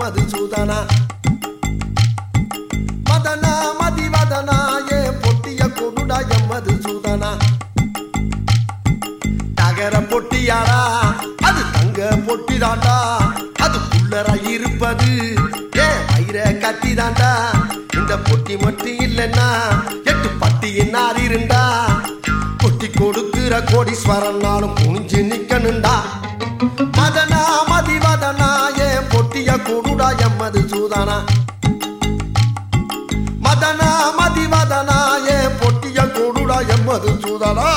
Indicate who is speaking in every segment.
Speaker 1: எம்மது சூதனா மதனா மதிவதனா ஏ பொட்டிய கொடுடா எம்மது சூதனா தகர பொட்டியாடா அது தங்க பொட்டிதாண்டா அது புள்ளர இருப்பது ஏன் வயிற கட்டிதாண்டா இந்த பொட்டி மட்டும் இல்லைன்னா எட்டு பட்டியின் இருந்தா பொட்டி கொடுக்கிற கோடீஸ்வரன் நாளும் குனிஞ்சு நிக்கணுண்டா மதனா மதிவதனா ஏன் பொட்டிய கொடுடா எம்மது சூதானா மதனா மதிவதனா ஏன் பொட்டிய கொடுடா எம்மது சூதானா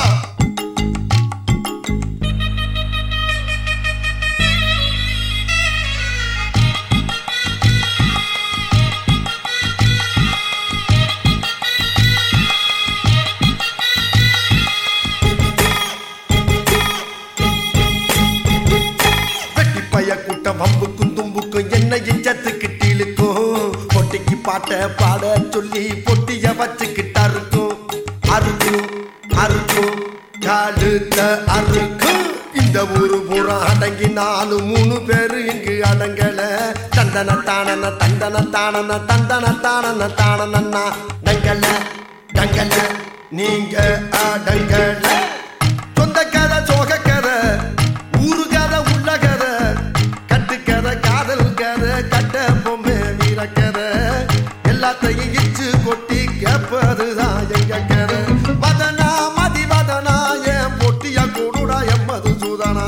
Speaker 1: வெட்டி பைய கூட்டம் வம்புக்கும் தும்புக்கும் என்ன இஞ்சத்துக்கிட்டு இழுக்கும் பொட்டிக்கு பாட்ட பாட சொல்லி பொட்டிய வச்சுக்கிட்டு அறுக்கும் அறுக்கும் அறுக்கும் காலுத்த அறுக்கும் இந்த ஊரு பூரா அடங்கி நாலு மூணு பேரு இங்கு அடங்கல தந்தன தானன தந்தன தானன தந்தன தானன தானனா டங்கல டங்கல நீங்க அடங்கல சொந்த கதை சோக கதை ஊரு கதை உள்ள கதை கட்டு கதை காதல் கதை கட்ட பொம்மை வீர கதை எல்லாத்தையும் இச்சு கொட்டி கேப்பதுதான் எங்க கதை வதனா மதி வதனா என் பொட்டிய கூடுடா எம்மது சூதனா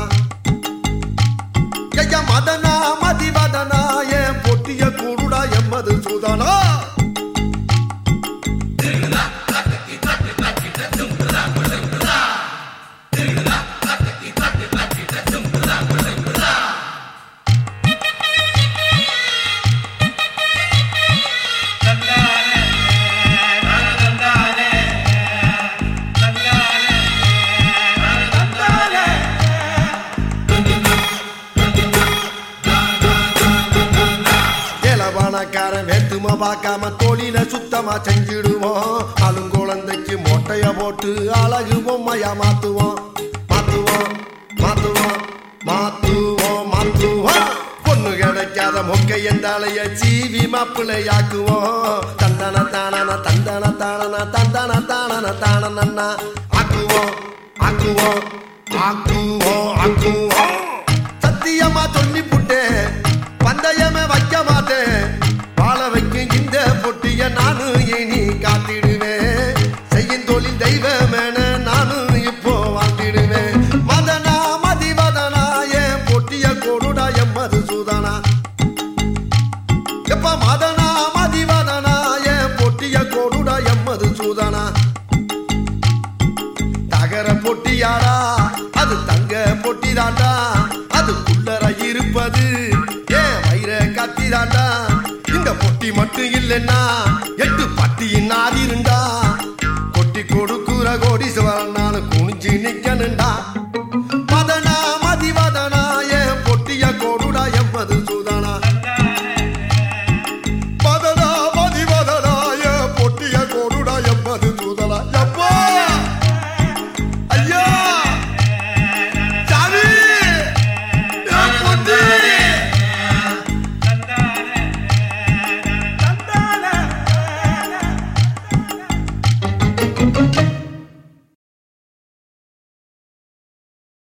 Speaker 1: ஐயா மதனா மதி வதனா என் பொட்டிய கூடுடா எம்மது சூதனா ஏலவானக்காரன் வேத்துமா பார்க்காம தொழில சுத்தமா செஞ்சிடுவோம் அழுங்குழந்தைக்கு மொட்டைய போட்டு அழகு பொம்மையா மாத்துவோம் மாத்துவோம் மாத்துவோம் மாத்துவோம் மாத்துவோம் பொண்ணு கிடைக்காத மொக்கை என்றாலைய சீவி மாப்பிள்ளையாக்குவோம் தந்தன தானன தந்தன தானன தந்தன தானன தானனா ஆக்குவோம் ஆக்குவோம் ஆக்குவோம் ஆக்குவோம் சத்தியமா சொல்லி புட்டேன் பந்தயமே வைக்க மாட்டேன் வாழ வைக்கும் இந்த பொட்டிய நானும் இனி காத்திடுவேன் செய்யும் தொழில் தெய்வமேன நானும் இப்போ வாழ்த்திடுவேன் மதனா மதி மதனா என் பொட்டிய கொடுடா எம்மது சூதனா எப்ப மதனா மதி மதனா என் பொட்டிய கொடுடா எம்மது சூதனா தகர பொட்டியாடா அது தங்க பொட்டிதாண்டா அது குள்ளர இருப்பது ஏன் வயிற கத்திதாண்டா இந்த பொட்டி மட்டும் இல்லைன்னா எட்டு பட்டியின் நாதிருண்டா கொட்டி கொடுக்குற கோடீஸ்வரன் நான் குனிஞ்சு நிக்கணுண்டா